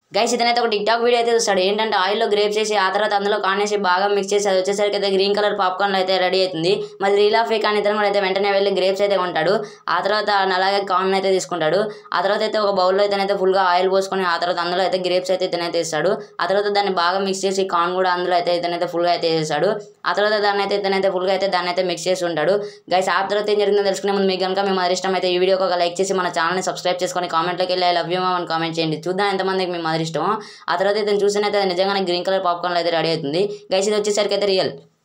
guys ఇతనైతే ఒక TikTok video అయితే చూస్తాడు ఏంటంటే ఆయిల్లో గ్రేప్స్ చేసి ఆ తర్వాత అందులో కానేసి బాగా మిక్స్ చేసి అది వచ్చేసరికి అయితే గ్రీన్ కలర్ పాప్కార్న్ అయితే రెడీ అవుతుంది మరి రీలా ఫేక్ అని ఇతను కూడా అయితే వెంటనే వెళ్ళి గ్రేప్స్ అయితే కొంటాడు ఆ తర్వాత అలాగే కార్న్ అయితే తీసుకుంటాడు ఆ తర్వాత అయితే ఒక బౌల్లో ఇతనైతే ఫుల్గా ఆయిల్ పోసుకొని ఆ తర్వాత అందులో అయితే గ్రేప్స్ అయితే ఇతనైతే ఇస్తాడు ఆ తర్వాత దాన్ని బాగా మిక్స్ చేసి కార్న్ కూడా అందులో అయితే ఇతనైతే ఫుల్గా అయితే వేసేస్తాడు ఆ తర్వాత దాన్ని అయితే ఇతనైతే ఫుల్గా అయితే దాన్ని అయితే మిక్స్ చేసి ఉంటాడు గైస్ ఆ తర్వాత ఏం జరిగిందో తెలుసుకునే ముందు మీకు కనుక మేము ఇష్టం అయితే ఈ వీడియోకి ఒక లైక్ చేసి మన ఛానల్ని సబ్స్క్రైబ్ చేసుకొని కామెంట్లోకి వెళ్ళి ఐ లవ్ యూ అని కామెంట్ చేయండి చూద్దాం ఎంతమందికి మేము అది ఇష్టమో ఆ తర్వాత ఇతను చూసినైతే అది నిజంగానే గ్రీన్ కలర్ పాప్కార్న్లో అయితే రెడీ అవుతుంది గైస్ ఇది వచ్చేసరికి అయితే రియల్